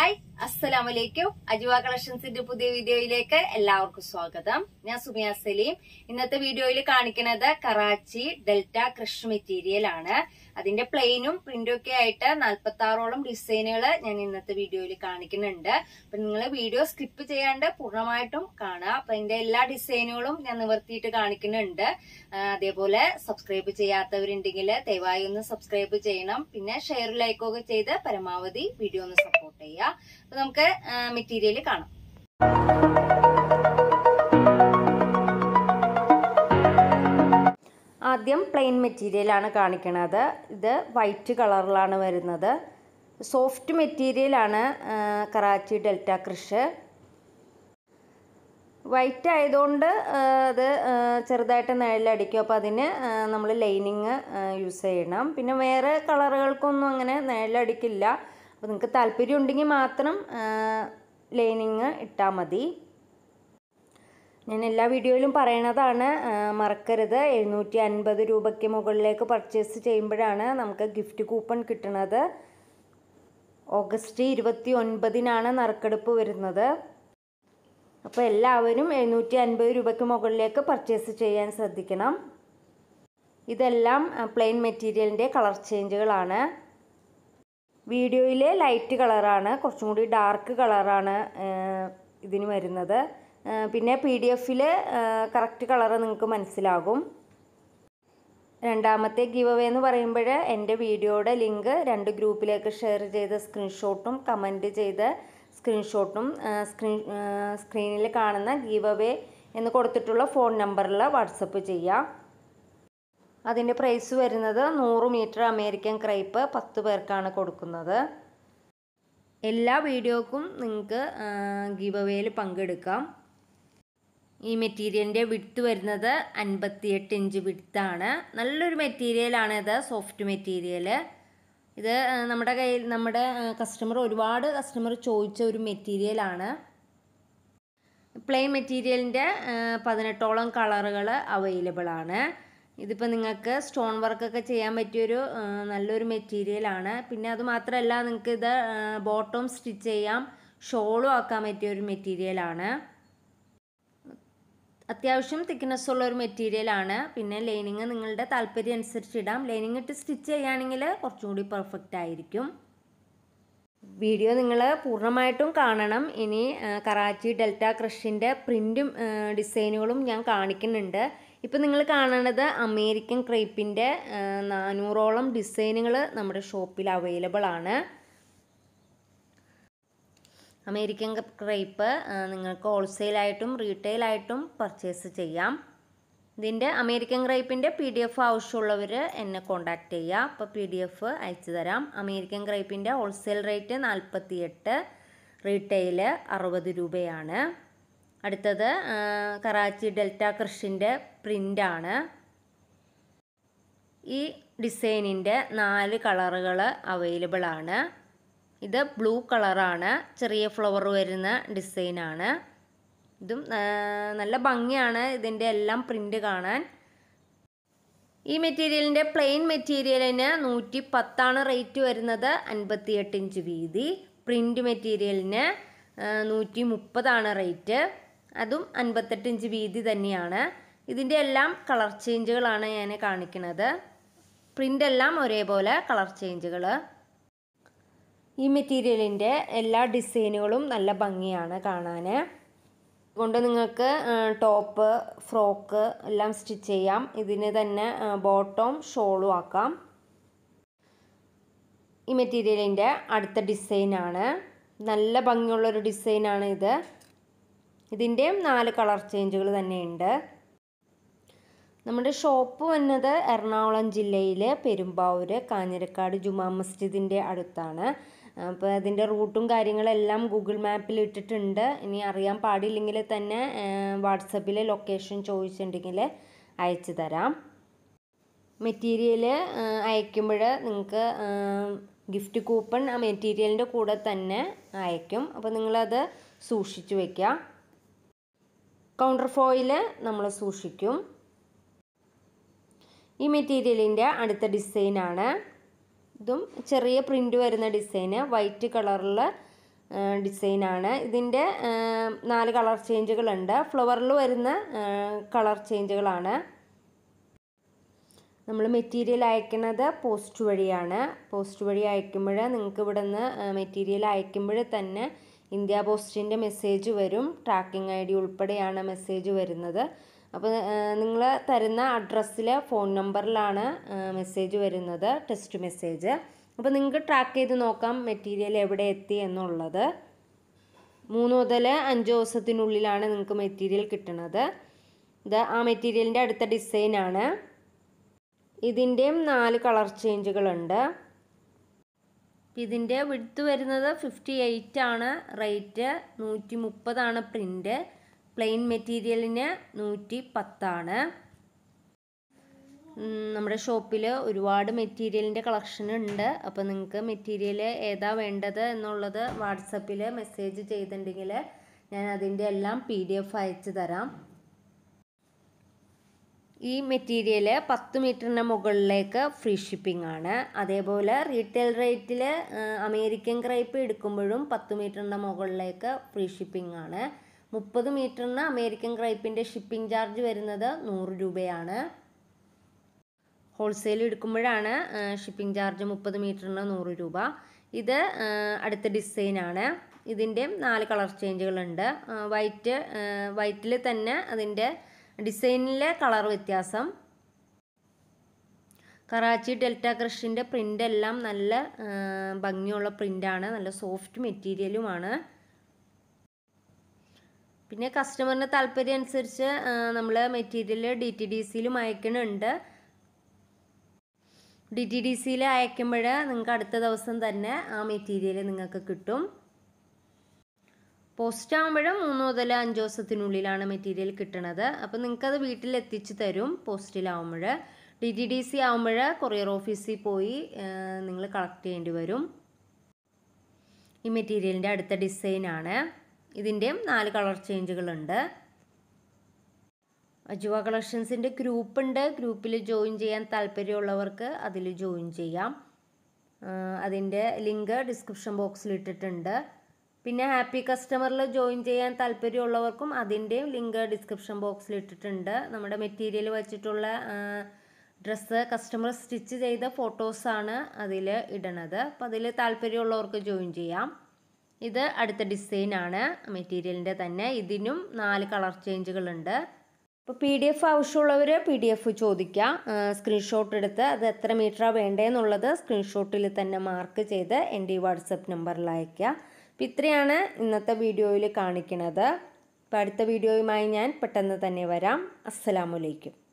hi അസ്സലാമു അലൈക്കും അജുവ കളക്ഷൻസിന്റെ പുതിയ വീഡിയോയിലേക്ക് എല്ലാവർക്കും സ്വാഗതം ഞാൻ സുമിയ സലീം ഇന്നത്തെ വീഡിയോയിൽ കാണിക്കുന്നത് കറാച്ചി ഡെൽറ്റ ക്രഷ് മെറ്റീരിയൽ ആണ് അതിന്റെ പ്ലെയിനും പ്രിന്റും ഒക്കെ ആയിട്ട് നാൽപ്പത്തി ആറോളം ഡിസൈനുകൾ ഞാൻ ഇന്നത്തെ വീഡിയോയിൽ കാണിക്കുന്നുണ്ട് അപ്പൊ നിങ്ങൾ വീഡിയോ സ്കിപ്പ് ചെയ്യാണ്ട് പൂർണ്ണമായിട്ടും കാണുക അപ്പൊ അതിന്റെ എല്ലാ ഡിസൈനുകളും ഞാൻ നിവർത്തിയിട്ട് കാണിക്കുന്നുണ്ട് ആ, അതേപോലെ സബ്സ്ക്രൈബ് ചെയ്യാത്തവരുണ്ടെങ്കിൽ ദയവായി ഒന്ന് സബ്സ്ക്രൈബ് ചെയ്യണം പിന്നെ ഷെയർ ലൈക്കൊക്കെ ചെയ്ത് പരമാവധി വീഡിയോ ഒന്ന് സപ്പോർട്ട് ചെയ്യുക അപ്പൊ നമുക്ക് മെറ്റീരിയൽ കാണാം ആദ്യം പ്ലെയിൻ മെറ്റീരിയൽ ആണ് കാണിക്കുന്നത് ഇത് വൈറ്റ് കളറിലാണ് വരുന്നത് സോഫ്റ്റ് മെറ്റീരിയലാണ് കറാച്ചി ഡെൽറ്റ കൃഷ് വൈറ്റ് ആയതുകൊണ്ട് ആ, അത് ആ, ചെറുതായിട്ട് നിഴലടിക്കും അപ്പോൾ അതിന് നമ്മൾ ലൈനിങ് യൂസ് ചെയ്യണം പിന്നെ വേറെ കളറുകൾക്കൊന്നും അങ്ങനെ നിഴലടിക്കില്ല അപ്പോൾ നിങ്ങൾക്ക് താല്പര്യം ഉണ്ടെങ്കിൽ മാത്രം ലൈനിങ് ഇട്ടാൽ മതി ഞാൻ എല്ലാ വീഡിയോയിലും പറയണതാണ് ആ, മറക്കരുത് എഴുന്നൂറ്റി അൻപത് രൂപയ്ക്ക് മുകളിലേക്ക് പർച്ചേസ് ചെയ്യുമ്പോഴാണ് നമുക്ക് ഗിഫ്റ്റ് കൂപ്പൺ കിട്ടുന്നത് ഓഗസ്റ്റ് ഇരുപത്തി ഒൻപതിനാണ് നറുക്കെടുപ്പ് വരുന്നത് അപ്പോൾ എല്ലാവരും എഴുന്നൂറ്റി അൻപത് രൂപയ്ക്ക് മുകളിലേക്ക് പർച്ചേസ് ചെയ്യാൻ ശ്രദ്ധിക്കണം ഇതെല്ലാം പ്ലെയിൻ മെറ്റീരിയലിൻ്റെ കളർ ചേഞ്ചുകളാണ് വീഡിയോയിൽ ലൈറ്റ് കളറാണ് കുറച്ചും കൂടി ഡാർക്ക് കളറാണ് ഇതിന് വരുന്നത് ആ, പിന്നെ പി ഡി എഫിൽ കറക്റ്റ് കളറ് നിങ്ങൾക്ക് മനസ്സിലാകും രണ്ടാമത്തെ ഗീവ് അവേ എന്ന് പറയുമ്പോൾ എൻ്റെ വീഡിയോയുടെ ലിങ്ക് രണ്ട് ഗ്രൂപ്പിലേക്ക് ഷെയർ ചെയ്ത സ്ക്രീൻഷോട്ടും കമൻറ്റ് ചെയ്ത് സ്ക്രീൻഷോട്ടും സ്ക്രീൻ സ്ക്രീനിൽ കാണുന്ന ഗീവ് അവേ എന്ന് കൊടുത്തിട്ടുള്ള ഫോൺ നമ്പറിൽ വാട്സപ്പ് ചെയ്യാം അതിൻ്റെ പ്രൈസ് വരുന്നത് നൂറ് മീറ്റർ അമേരിക്കൻ ക്രൈപ്പ് പത്ത് പേർക്കാണ് കൊടുക്കുന്നത് എല്ലാ വീഡിയോക്കും നിങ്ങൾക്ക് ഗീവ് അവേയിൽ പങ്കെടുക്കാം ഈ മെറ്റീരിയലിൻ്റെ വിഡ്ത്ത് വരുന്നത് അൻപത്തിയെട്ട് ഇഞ്ച് വിഡ്ത്താണ് നല്ലൊരു മെറ്റീരിയലാണ് ഇത് സോഫ്റ്റ് മെറ്റീരിയൽ ഇത് ആ, നമ്മുടെ കയ്യിൽ നമ്മുടെ കസ്റ്റമർ ഒരുപാട് കസ്റ്റമർ ചോദിച്ച ഒരു മെറ്റീരിയലാണ് പ്ലെയിൻ മെറ്റീരിയലിൻ്റെ പതിനെട്ടോളം കളറുകൾ അവൈലബിൾ ആണ് ഇതിപ്പോൾ നിങ്ങൾക്ക് സ്റ്റോൺ വർക്കൊക്കെ ചെയ്യാൻ പറ്റിയൊരു ആ, നല്ലൊരു മെറ്റീരിയലാണ് പിന്നെ അത് മാത്രമല്ല നിങ്ങൾക്ക് ഇത് ബോട്ടം സ്റ്റിച്ച് ചെയ്യാം ഷോളും ആക്കാൻ പറ്റിയ ഒരു മെറ്റീരിയലാണ് അത്യാവശ്യം തിക്നെസ് ഉള്ള ഒരു മെറ്റീരിയലാണ് പിന്നെ ലൈനിങ് നിങ്ങളുടെ താല്പര്യം അനുസരിച്ച് ഇടാം ലൈനിങ് ഇട്ട് സ്റ്റിച്ച് ചെയ്യുകയാണെങ്കിൽ കുറച്ചും കൂടി പെർഫെക്റ്റ് ആയിരിക്കും വീഡിയോ നിങ്ങൾ പൂർണ്ണമായിട്ടും കാണണം ഇനി ആ, കറാച്ചി ഡെൽറ്റ ക്രഷിൻ്റെ പ്രിൻറ്റും ഡിസൈനുകളും ഞാൻ കാണിക്കുന്നുണ്ട് ഇപ്പം നിങ്ങൾ കാണുന്നത് അമേരിക്കൻ ക്രേപ്പിൻ്റെ നാനൂറോളം ഡിസൈനുകൾ നമ്മുടെ ഷോപ്പിൽ അവൈലബിൾ ആണ് അമേരിക്കൻ ക്രേപ്പ് നിങ്ങൾക്ക് ഹോൾസെയിലായിട്ടും റീറ്റെയിലായിട്ടും പർച്ചേസ് ചെയ്യാം ഇതിൻ്റെ അമേരിക്കൻ ക്രൈപ്പിൻ്റെ പി ഡി എഫ് ആവശ്യമുള്ളവർ എന്നെ കോൺടാക്റ്റ് ചെയ്യുക അപ്പോൾ പി ഡി എഫ് അയച്ചു തരാം അമേരിക്കൻ ക്രൈപ്പിൻ്റെ ഹോൾസെയിൽ റേറ്റ് നാൽപ്പത്തി എട്ട് റീറ്റെയിൽ അറുപത് രൂപയാണ് അടുത്തത് ആ, കറാച്ചി ഡെൽറ്റ കൃഷിൻ്റെ പ്രിൻ്റാണ് ഈ ഡിസൈനിൻ്റെ നാല് കളറുകൾ അവൈലബിൾ ആണ് ഇത് ബ്ലൂ കളറാണ് ചെറിയ ഫ്ലവർ വരുന്ന ഡിസൈനാണ് ഇതും ആ, നല്ല ഭംഗിയാണ് ഇതിൻ്റെ എല്ലാം പ്രിൻ്റ് കാണാൻ ഈ മെറ്റീരിയലിൻ്റെ പ്ലെയിൻ മെറ്റീരിയലിന് നൂറ്റി പത്താണ് റേറ്റ് വരുന്നത് അൻപത്തിയെട്ട് ഇഞ്ച് വീതി പ്രിൻ്റ് മെറ്റീരിയലിന് നൂറ്റി മുപ്പതാണ് റേറ്റ് അതും അൻപത്തെട്ട് ഇഞ്ച് വീതി തന്നെയാണ് ഇതിൻ്റെ എല്ലാം കളർ ചേഞ്ചുകളാണ് ഞാൻ കാണിക്കുന്നത് പ്രിൻ്റ് എല്ലാം ഒരേപോലെ കളർ ചേഞ്ചുകൾ ഈ മെറ്റീരിയലിൻ്റെ എല്ലാ ഡിസൈനുകളും നല്ല ഭംഗിയാണ് കാണാൻ കൊണ്ട് നിങ്ങൾക്ക് ടോപ്പ് ഫ്രോക്ക് എല്ലാം സ്റ്റിച്ച് ചെയ്യാം ഇതിന് തന്നെ ബോട്ടം ഷോളും ആക്കാം ഈ മെറ്റീരിയലിൻ്റെ അടുത്ത ഡിസൈനാണ് നല്ല ഭംഗിയുള്ളൊരു ഡിസൈനാണ് ഇത് ഇതിൻ്റെയും നാല് കളർ ചേഞ്ചുകൾ തന്നെയുണ്ട് നമ്മുടെ ഷോപ്പ് വന്നത് എറണാകുളം ജില്ലയിലെ പെരുമ്പാവൂർ കാഞ്ഞിരക്കാട് ജുമാ മസ്ജിദിൻ്റെ അടുത്താണ് അപ്പോൾ അതിൻ്റെ റൂട്ടും കാര്യങ്ങളെല്ലാം ഗൂഗിൾ മാപ്പിൽ ഇട്ടിട്ടുണ്ട് ഇനി അറിയാൻ പാടില്ലെങ്കിൽ തന്നെ വാട്സപ്പിൽ ലൊക്കേഷൻ ചോദിച്ചിട്ടുണ്ടെങ്കിൽ അയച്ചു തരാം മെറ്റീരിയൽ അയക്കുമ്പോൾ നിങ്ങൾക്ക് ഗിഫ്റ്റ് കൂപ്പൺ ആ മെറ്റീരിയലിൻ്റെ കൂടെ തന്നെ അയക്കും അപ്പോൾ നിങ്ങളത് സൂക്ഷിച്ചു വയ്ക്കുക കൗണ്ടർ ഫോയിൽ നമ്മൾ സൂക്ഷിക്കും ഈ മെറ്റീരിയലിൻ്റെ അടുത്ത ഡിസൈനാണ് ഇതും ചെറിയ പ്രിൻ്റ് വരുന്ന ഡിസൈന് വൈറ്റ് കളറിൽ ഡിസൈനാണ് ഇതിൻ്റെ നാല് കളർ ചേഞ്ചുകളുണ്ട് ഫ്ലവറിൽ വരുന്ന കളർ ചേഞ്ചുകളാണ് നമ്മൾ മെറ്റീരിയൽ അയക്കുന്നത് പോസ്റ്റ് വഴിയാണ് പോസ്റ്റ് വഴി അയക്കുമ്പോൾ നിങ്ങൾക്ക് ഇവിടെ നിന്ന് മെറ്റീരിയൽ അയക്കുമ്പോൾ തന്നെ ഇന്ത്യ പോസ്റ്റിൻ്റെ മെസ്സേജ് വരും ട്രാക്കിംഗ് ഐ ഡി ഉൾപ്പെടെയാണ് മെസ്സേജ് വരുന്നത് അപ്പോൾ നിങ്ങൾ തരുന്ന അഡ്രസ്സിൽ ഫോൺ നമ്പറിലാണ് മെസ്സേജ് വരുന്നത് ടെക്സ്റ്റ് മെസ്സേജ് അപ്പോൾ നിങ്ങൾക്ക് ട്രാക്ക് ചെയ്ത് നോക്കാം മെറ്റീരിയൽ എവിടെ എത്തി എന്നുള്ളത് മൂന്ന് മുതൽ അഞ്ച് ദിവസത്തിനുള്ളിലാണ് നിങ്ങൾക്ക് മെറ്റീരിയൽ കിട്ടുന്നത് ഇത് ആ മെറ്റീരിയലിൻ്റെ അടുത്ത ഡിസൈനാണ് ഇതിൻ്റെയും നാല് കളർ ചേഞ്ചുകളുണ്ട് ഇതിൻ്റെ വിടുത്ത് വരുന്നത് ഫിഫ്റ്റി എയ്റ്റ് ആണ് റേറ്റ് നൂറ്റി മുപ്പതാണ് പ്രിൻ്റ് പ്ലെയിൻ മെറ്റീരിയലിന് നൂറ്റി പത്താണ് നമ്മുടെ ഷോപ്പിൽ ഒരുപാട് മെറ്റീരിയലിൻ്റെ കളക്ഷൻ ഉണ്ട് അപ്പോൾ നിങ്ങൾക്ക് മെറ്റീരിയൽ ഏതാ വേണ്ടത് എന്നുള്ളത് വാട്സപ്പിൽ മെസ്സേജ് ചെയ്തിട്ടുണ്ടെങ്കിൽ ഞാൻ അതിൻ്റെ എല്ലാം പി ഡി എഫ് അയച്ചു തരാം ഈ മെറ്റീരിയൽ പത്ത് മീറ്ററിന് മുകളിലേക്ക് ഫ്രീ ഷിപ്പിംഗ് ആണ് അതേപോലെ റീറ്റെയിൽ റേറ്റിൽ അമേരിക്കൻ ക്രൈപ്പ് എടുക്കുമ്പോഴും പത്ത് മീറ്ററിൻ്റെ മുകളിലേക്ക് ഫ്രീ ഷിപ്പിംഗ് ആണ് മുപ്പത് മീറ്ററിന് അമേരിക്കൻ ക്രൈപ്പിൻ്റെ ഷിപ്പിംഗ് ചാർജ് വരുന്നത് നൂറ് രൂപയാണ് ഹോൾസെയിൽ എടുക്കുമ്പോഴാണ് ഷിപ്പിംഗ് ചാർജ് മുപ്പത് മീറ്ററിന് നൂറ് രൂപ ഇത് അടുത്ത ഡിസൈനാണ് ഇതിൻ്റെ നാല് കളർ ചേഞ്ചുകളുണ്ട് വൈറ്റ് വൈറ്റിൽ തന്നെ അതിൻ്റെ ഡിസൈനിലെ കളർ വ്യത്യാസം കറാച്ചി ഡെൽറ്റ ക്രഷിൻ്റെ പ്രിൻ്റ് എല്ലാം നല്ല ഭംഗിയുള്ള പ്രിൻ്റാണ് നല്ല സോഫ്റ്റ് മെറ്റീരിയലുമാണ് പിന്നെ കസ്റ്റമറിൻ്റെ താല്പര്യം അനുസരിച്ച് നമ്മൾ മെറ്റീരിയൽ ഡി ടി ഡി സിയിലും അയക്കുന്നുണ്ട് ഡി ടി ഡി സിയിൽ അയക്കുമ്പോൾ നിങ്ങൾക്ക് അടുത്ത ദിവസം തന്നെ ആ മെറ്റീരിയൽ നിങ്ങൾക്ക് കിട്ടും പോസ്റ്റ് ആകുമ്പോൾ മൂന്ന് മുതൽ അഞ്ച് ദിവസത്തിനുള്ളിലാണ് മെറ്റീരിയൽ കിട്ടുന്നത് അപ്പോൾ നിങ്ങൾക്കത് വീട്ടിൽ എത്തിച്ചു തരും പോസ്റ്റിലാവുമ്പോൾ ഡി ടി ഡി സി ആകുമ്പോൾ കൊറിയർ ഓഫീസിൽ പോയി നിങ്ങൾ കളക്ട് ചെയ്യേണ്ടി വരും ഈ മെറ്റീരിയലിൻ്റെ അടുത്ത ഡിസൈനാണ് ഇതിൻ്റെയും നാല് കളർ ചേഞ്ചുകളുണ്ട് അജുവ കളക്ഷൻസിൻ്റെ ഗ്രൂപ്പ് ഉണ്ട് ഗ്രൂപ്പിൽ ജോയിൻ ചെയ്യാൻ താല്പര്യമുള്ളവർക്ക് അതിൽ ജോയിൻ ചെയ്യാം അതിൻ്റെ ലിങ്ക് ഡിസ്ക്രിപ്ഷൻ ബോക്സിൽ ഇട്ടിട്ടുണ്ട് പിന്നെ ഹാപ്പി കസ്റ്റമറിൽ ജോയിൻ ചെയ്യാൻ താല്പര്യമുള്ളവർക്കും അതിൻ്റെയും ലിങ്ക് ഡിസ്ക്രിപ്ഷൻ ബോക്സിൽ ഇട്ടിട്ടുണ്ട് നമ്മുടെ മെറ്റീരിയൽ വെച്ചിട്ടുള്ള ഡ്രസ്സ് കസ്റ്റമർ സ്റ്റിച്ച് ചെയ്ത ഫോട്ടോസാണ് അതിൽ ഇടണത് അപ്പോൾ അതിൽ താല്പര്യമുള്ളവർക്ക് ജോയിൻ ചെയ്യാം ഇത് അടുത്ത ഡിസൈനാണ് മെറ്റീരിയലിൻ്റെ തന്നെ ഇതിനും നാല് കളർ ചേഞ്ചുകളുണ്ട് ഇപ്പോൾ പി ഡി എഫ് ആവശ്യമുള്ളവർ പി ഡി എഫ് ചോദിക്കുക സ്ക്രീൻഷോട്ട് എടുത്ത് അത് എത്ര മീറ്ററാണ് വേണ്ടതെന്നുള്ളത് സ്ക്രീൻഷോട്ടിൽ തന്നെ മാർക്ക് ചെയ്ത് എൻ്റെ ഈ വാട്സപ്പ് നമ്പറിൽ അയയ്ക്കുക അപ്പോൾ ഇത്രയാണ് ഇന്നത്തെ വീഡിയോയിൽ കാണിക്കുന്നത് അപ്പോൾ അടുത്ത വീഡിയോയുമായി ഞാൻ പെട്ടെന്ന് തന്നെ വരാം അസ്സലാമലൈക്കും